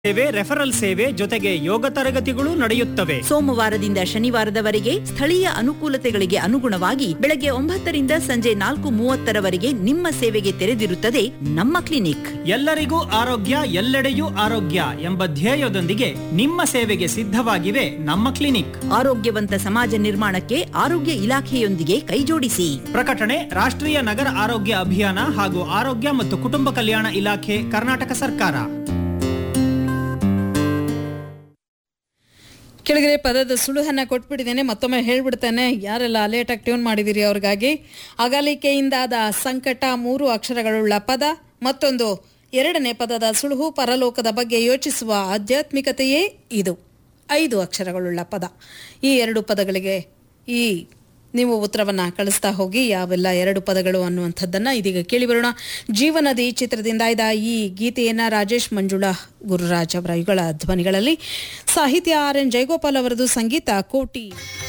ಸೇವೆ ರೆಫರಲ್ ಸೇವೆ ಜೊತೆಗೆ ಯೋಗ ತರಗತಿಗಳು ನಡೆಯುತ್ತವೆ ಸೋಮವಾರದಿಂದ ಶನಿವಾರದವರೆಗೆ ಸ್ಥಳೀಯ ಅನುಕೂಲತೆಗಳಿಗೆ ಅನುಗುಣವಾಗಿ ಬೆಳಗ್ಗೆ ಒಂಬತ್ತರಿಂದ ಸಂಜೆ ನಾಲ್ಕು ಮೂವತ್ತರವರೆಗೆ ನಿಮ್ಮ ಸೇವೆಗೆ ತೆರೆದಿರುತ್ತದೆ ನಮ್ಮ ಕ್ಲಿನಿಕ್ ಎಲ್ಲರಿಗೂ ಆರೋಗ್ಯ ಎಲ್ಲೆಡೆಯೂ ಆರೋಗ್ಯ ಎಂಬ ಧ್ಯೇಯದೊಂದಿಗೆ ನಿಮ್ಮ ಸೇವೆಗೆ ಸಿದ್ಧವಾಗಿವೆ ನಮ್ಮ ಕ್ಲಿನಿಕ್ ಆರೋಗ್ಯವಂತ ಸಮಾಜ ನಿರ್ಮಾಣಕ್ಕೆ ಆರೋಗ್ಯ ಇಲಾಖೆಯೊಂದಿಗೆ ಕೈಜೋಡಿಸಿ ಪ್ರಕಟಣೆ ರಾಷ್ಟ್ರೀಯ ನಗರ ಆರೋಗ್ಯ ಅಭಿಯಾನ ಹಾಗೂ ಆರೋಗ್ಯ ಮತ್ತು ಕುಟುಂಬ ಕಲ್ಯಾಣ ಇಲಾಖೆ ಕರ್ನಾಟಕ ಸರ್ಕಾರ ಕೆಳಗಡೆ ಪದದ ಸುಳುಹನ್ನ ಕೊಟ್ಬಿಟ್ಟಿದ್ದೇನೆ ಮತ್ತೊಮ್ಮೆ ಹೇಳ್ಬಿಡ್ತೇನೆ ಯಾರೆಲ್ಲ ಲೇಟಾಗಿ ಟ್ಯೂನ್ ಮಾಡಿದಿರಿ ಅವ್ರಿಗಾಗಿ ಅಗಲಿಕೆಯಿಂದಾದ ಸಂಕಟ ಮೂರು ಅಕ್ಷರಗಳುಳ್ಳ ಪದ ಮತ್ತೊಂದು ಎರಡನೇ ಪದದ ಸುಳುಹು ಪರಲೋಕದ ಬಗ್ಗೆ ಯೋಚಿಸುವ ಆಧ್ಯಾತ್ಮಿಕತೆಯೇ ಇದು ಐದು ಅಕ್ಷರಗಳುಳ್ಳ ಪದ ಈ ಎರಡು ಪದಗಳಿಗೆ ಈ ನೀವು ಉತ್ತರವನ್ನ ಕಳಿಸ್ತಾ ಹೋಗಿ ಯಾವೆಲ್ಲ ಎರಡು ಪದಗಳು ಅನ್ನುವಂಥದ್ದನ್ನ ಇದೀಗ ಕೇಳಿ ಬರೋಣ ಜೀವನದಿ ಚಿತ್ರದಿಂದ ಇದ್ದ ಈ ಗೀತೆಯನ್ನ ರಾಜೇಶ್ ಮಂಜುಳಾ ಗುರುರಾಜ್ ಅವರ ಯುಗಳ ಧ್ವನಿಗಳಲ್ಲಿ ಸಾಹಿತ್ಯ ಆರ್ ಎನ್ ಜಯಗೋಪಾಲ್ ಅವರದು ಸಂಗೀತ ಕೋಟಿ